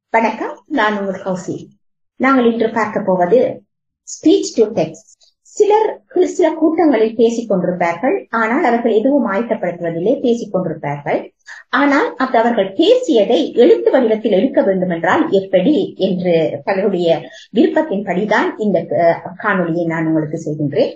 வணக்கம் நான் உங்கள் கௌசி நாங்கள் இன்று பார்க்க போவது ஸ்பீச் டு டெக்ஸ்ட் சிலர் சில கூட்டங்களில் பேசிக் கொண்டிருப்பார்கள் ஆனால் அவர்கள் எதுவும் ஆயத்தப்படுத்துவதிலே பேசிக் கொண்டிருப்பார்கள் ஆனால் அது அவர்கள் பேசியதை எழுத்து வடிவத்தில் எடுக்க வேண்டும் என்றால் எப்படி என்று பலருடைய விருப்பத்தின்படிதான் இந்த அஹ், காணொளியை நான் உங்களுக்கு செய்கின்றேன்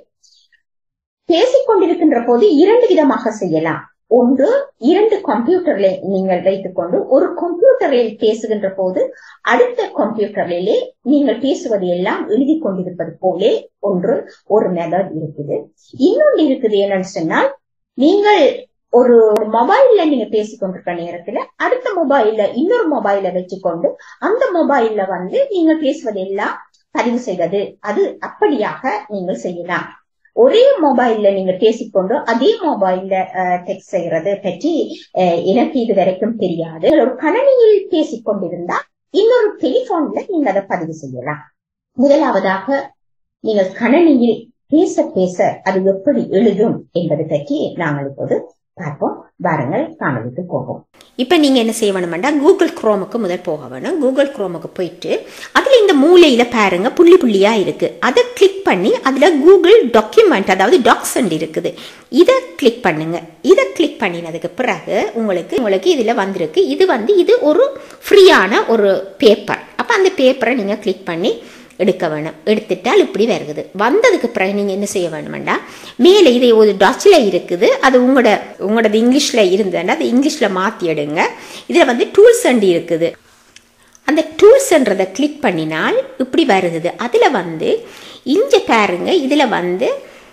பேசிக் கொண்டிருக்கின்ற போது இரண்டு விதமாக செய்யலாம் ஒன்று இரண்டு கம்ப்யூட்டர்களை நீங்கள் வைத்துக்கொண்டு ஒரு கம்ப்யூட்டரில் பேசுகின்ற போது அடுத்த கம்ப்யூட்டரிலே நீங்கள் பேசுவது எல்லாம் எழுதி கொண்டிருப்பது போலே ஒன்று ஒரு மெத்தட் இருக்குது இன்னொன்று இருக்குது என்னன்னு சொன்னால் நீங்கள் ஒரு மொபைல்ல நீங்க பேசிக்கொண்டிருக்க நேரத்துல அடுத்த மொபைல்ல இன்னொரு மொபைல வச்சுக்கொண்டு அந்த மொபைல்ல வந்து நீங்கள் பேசுவதெல்லாம் பதிவு செய்வது அது அப்படியாக நீங்கள் செய்யலாம் ஒரே மொபைல்ல நீங்க பேசிக்கொண்டு அதே மொபைல்ல டெக்ஸ்ட் செய்யறது பற்றி அஹ், எனக்கு இது வரைக்கும் தெரியாது ஒரு கணனியில் பேசிக்கொண்டிருந்தா இன்னொரு டெலிபோன்ல நீங்க அதை பதிவு செய்யலாம் முதலாவதாக நீங்கள் கணனியில் பேச பேச அது எப்படி எழுதும் என்பது பற்றி நாங்கள் இப்போது பார்ப்போம் வாருங்கள் காணொலிக்கு போவோம் இப்போ நீங்கள் என்ன செய்ய வேணுமெண்டா கூகுள் குரோமுக்கு முதல் போக வேணும் கூகுள் குரோமுக்கு போயிட்டு அதில் இந்த மூலையில் பாருங்க புள்ளி புள்ளியாக இருக்குது அதை கிளிக் பண்ணி அதில் கூகுள் டாக்குமெண்ட் அதாவது டாக்ஸண்ட் இருக்குது இதை கிளிக் பண்ணுங்க இதை கிளிக் பண்ணினதுக்கு பிறகு உங்களுக்கு உங்களுக்கு இதில் வந்திருக்கு இது வந்து இது ஒரு ஃப்ரீயான ஒரு பேப்பர் அப்போ அந்த பேப்பரை நீங்கள் கிளிக் பண்ணி எடுக்க வேணும் எடுத்துட்டால் இப்படி வருகுது வந்ததுக்கு பிறகு நீங்கள் என்ன செய்ய வேணுமெண்டா மேலே இது ஒரு டச்சில் இருக்குது அது உங்களோட உங்களோட இங்கிலீஷில் இருந்ததுன்னா அது இங்கிலீஷில் மாற்றி எடுங்க இதில் வந்து டூல்ஸ் அண்ட் இருக்குது அந்த டூல்ஸ்ன்றதை கிளிக் பண்ணினால் இப்படி வருகுது அதில் வந்து இங்கே பாருங்க இதில் வந்து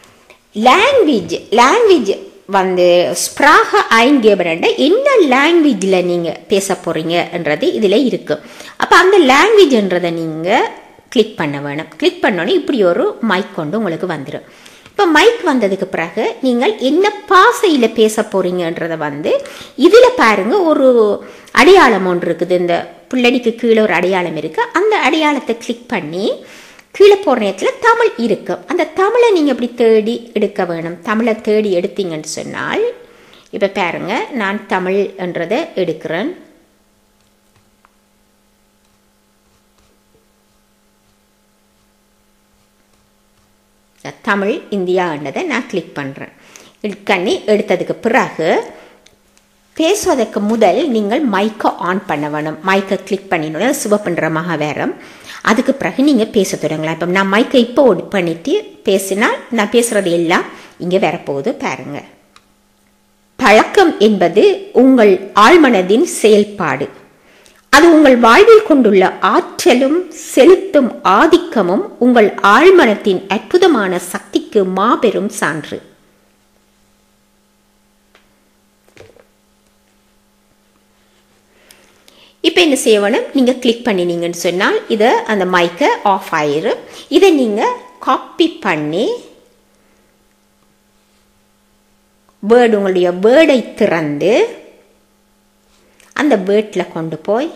லாங்குவேஜ் லாங்குவேஜ் வந்து ஸ்ப்ராக ஐங்கேபரண்ட என்ன லாங்குவேஜில் நீங்கள் பேச போகிறீங்கன்றது இதில் இருக்குது அப்போ அந்த லாங்குவேஜ்ன்றதை நீங்கள் கிளிக் பண்ண வேணும் கிளிக் பண்ணோன்னே இப்படி ஒரு மைக் கொண்டு உங்களுக்கு வந்துடும் இப்போ மைக் வந்ததுக்கு பிறகு நீங்கள் என்ன பாசையில் பேச போகிறீங்கன்றத வந்து இதில் பாருங்க ஒரு அடையாளம் ஒன்று இருக்குது இந்த புள்ளடிக்கு கீழே ஒரு அடையாளம் இருக்குது அந்த அடையாளத்தை கிளிக் பண்ணி கீழே போகிற நேரத்தில் தமிழ் இருக்கும் அந்த தமிழை நீங்கள் இப்படி தேடி எடுக்க வேணும் தமிழை தேடி எடுத்தீங்கன்னு சொன்னால் இப்போ பாருங்க நான் தமிழ் என்றதை எடுக்கிறேன் தமிழ் இந்தியான்றதை நான் கிளிக் பண்ணுறேன் கிளிக் பண்ணி எடுத்ததுக்கு பிறகு பேசுவதற்கு முதல் நீங்கள் மைக்கை ஆன் பண்ண வேணும் மைக்கை கிளிக் பண்ணினோட சிவப்புன்றமாக வேறம் அதுக்கு பிறகு நீங்கள் பேச தொடங்கலாம் இப்போ நான் மைக்கை இப்போ ஒடி பண்ணிட்டு பேசினால் நான் பேசுகிறது எல்லாம் இங்கே வரப்போகுது பாருங்க பழக்கம் என்பது உங்கள் ஆழ்மனதின் செயல்பாடு அது உங்கள் வாழ்வில் கொண்டுள்ள ஆற்றலும் செலுத்தும் ஆதிக்கமும் உங்கள் ஆழ்மனத்தின் அற்புதமான சக்திக்கு மாபெரும் சான்று இப்போ என்ன செய்ய வேணும் நீங்கள் கிளிக் பண்ணினீங்கன்னு சொன்னால் இதை அந்த மைக்கை ஆஃப் ஆயிரும் இதை நீங்கள் காப்பி பண்ணி வேர்டு உங்களுடைய வேர்டை திறந்து அந்த வேர்ட்டில் கொண்டு போய்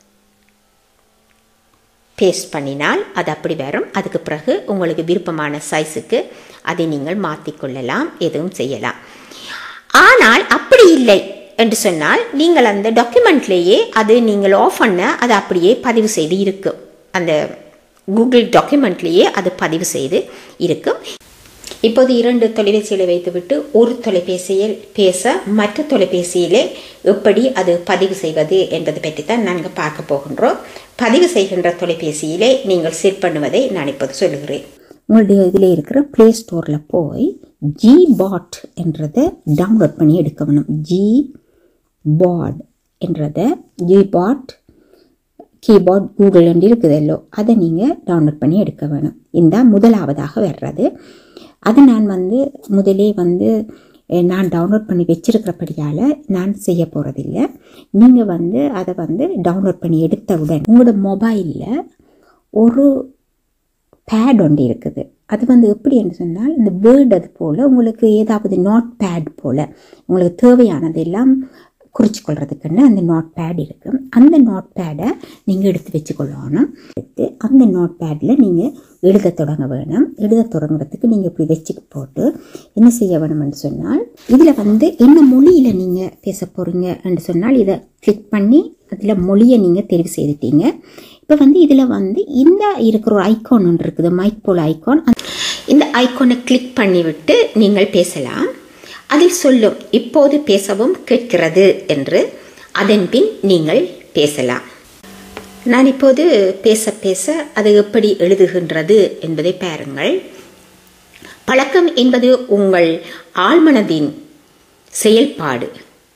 பேஸ்ட் பண்ணினால் அது அப்படி வரும் அதுக்கு பிறகு உங்களுக்கு விருப்பமான சைஸுக்கு அதை நீங்கள் மாற்றிக்கொள்ளலாம் எதுவும் செய்யலாம் ஆனால் அப்படி இல்லை என்று சொன்னால் நீங்கள் அந்த டாக்குமெண்ட்லேயே அது நீங்கள் ஆஃப் பண்ண அது அப்படியே பதிவு செய்து இருக்கும் அந்த கூகுள் டாக்குமெண்ட்லேயே அது பதிவு செய்து இருக்கும் இப்போது இரண்டு தொலைபேசிகளை வைத்துவிட்டு ஒரு தொலைபேசியில் பேச மற்ற தொலைபேசியிலே எப்படி அது பதிவு செய்வது என்பது பற்றி தான் நாங்கள் பார்க்க போகின்றோம் பதிவு செய்கின்ற தொலைபேசியிலே நீங்கள் செட் பண்ணுவதை நான் இப்போது சொல்லுகிறேன் உங்களுடைய இதில் இருக்கிற ப்ளே ஸ்டோரில் போய் ஜி பாட் என்றதை டவுன்லோட் பண்ணி எடுக்க வேணும் ஜி பாட் என்றதை ஜி பாட் கீபோர்ட் கூகுள் என்று இருக்குதல்லோ அதை நீங்கள் டவுன்லோட் பண்ணி எடுக்க வேணும் இந்த முதலாவதாக வர்றது அது நான் வந்து முதலே வந்து அஹ், நான் டவுன்லோட் பண்ணி வச்சிருக்கிறபடியால் நான் செய்ய போகிறதில்ல நீங்கள் வந்து அதை வந்து டவுன்லோட் பண்ணி எடுத்தவுடன் உங்களோட மொபைலில் ஒரு பேட் ஒன்று இருக்குது அது வந்து எப்படி என்று சொன்னால் இந்த வேர்ட் அது போல் உங்களுக்கு ஏதாவது நோட் பேட் போல் உங்களுக்கு தேவையானதெல்லாம் குறிச்சு கொள்றதுக்குன்னு அந்த நோட் பேட் இருக்கு அந்த நோட் பேடை நீங்கள் எடுத்து வச்சுக்கொள்ளணும் எடுத்து அந்த நோட் பேடில் நீங்கள் எழுத தொடங்க வேணும் எழுத தொடங்குறதுக்கு நீங்கள் இப்படி வச்சு போட்டு என்ன செய்ய வேணும்னு சொன்னால் இதில் வந்து என்ன மொழியில் நீங்கள் பேச போகிறீங்கன்னு சொன்னால் இதை கிளிக் பண்ணி அதில் மொழியை நீங்கள் தெரிவு செய்துட்டீங்க இப்போ வந்து இதில் வந்து இந்த இருக்கிற ஒரு ஐக்கான் ஒன்று இருக்குது மைக் போல் ஐக்கான் இந்த ஐக்கானை கிளிக் பண்ணிவிட்டு நீங்கள் பேசலாம் அதில் சொல்லும் இப்போது பேசவும் கேட்கிறது என்று அதன் பின் நீங்கள் பேசலாம் நான் இப்போது பேச பேச அது எப்படி எழுதுகின்றது என்பதை பாருங்கள் பழக்கம் என்பது உங்கள் ஆழ்மனதின் செயல்பாடு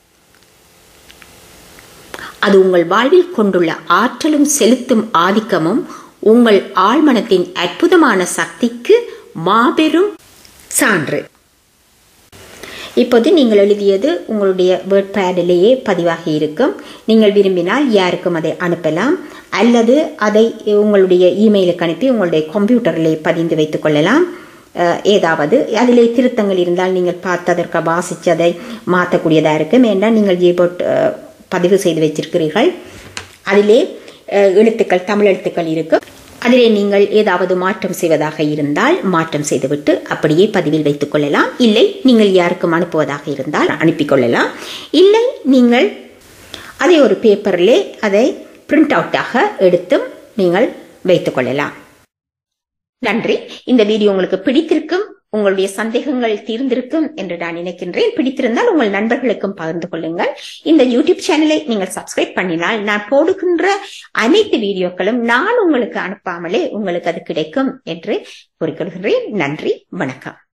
அது உங்கள் வாழ்வில் கொண்டுள்ள ஆற்றலும் செலுத்தும் ஆதிக்கமும் உங்கள் ஆழ்மனத்தின் அற்புதமான சக்திக்கு மாபெரும் சான்று இப்போது நீங்கள் எழுதியது உங்களுடைய வேர்ட் பேடிலேயே பதிவாகி இருக்கும் நீங்கள் விரும்பினால் யாருக்கும் அதை அனுப்பலாம் அல்லது அதை உங்களுடைய இமெயிலுக்கு அனுப்பி உங்களுடைய கம்ப்யூட்டரிலே பதிந்து வைத்துக் கொள்ளலாம் ஏதாவது அதிலே திருத்தங்கள் இருந்தால் நீங்கள் பார்த்து அதற்கு வாசித்து அதை மாற்றக்கூடியதாக இருக்கும் ஏன்னால் நீங்கள் ஜீபோட் பதிவு செய்து வச்சிருக்கிறீர்கள் அதிலே எழுத்துக்கள் தமிழ் எழுத்துக்கள் இருக்கும் அதிலே நீங்கள் ஏதாவது மாற்றம் செய்வதாக இருந்தால் மாற்றம் செய்துவிட்டு அப்படியே பதிவில் வைத்துக் கொள்ளலாம் இல்லை நீங்கள் யாருக்கும் அனுப்புவதாக இருந்தால் அனுப்பி கொள்ளலாம் இல்லை நீங்கள் அதை ஒரு பேப்பரிலே அதை பிரிண்ட் அவுட்டாக எடுத்தும் நீங்கள் வைத்துக் கொள்ளலாம் நன்றி இந்த வீடியோ உங்களுக்கு பிடித்திருக்கும் உங்களுடைய சந்தேகங்கள் தீர்ந்திருக்கும் என்று நான் நினைக்கின்றேன் பிடித்திருந்தால் உங்கள் நண்பர்களுக்கும் பகிர்ந்து கொள்ளுங்கள் இந்த யூடியூப் சேனலை நீங்கள் சப்ஸ்கிரைப் பண்ணினால் நான் போடுகின்ற அனைத்து வீடியோக்களும் நான் உங்களுக்கு அனுப்பாமலே உங்களுக்கு அது கிடைக்கும் என்று கூறிக்கொள்கிறேன் நன்றி வணக்கம்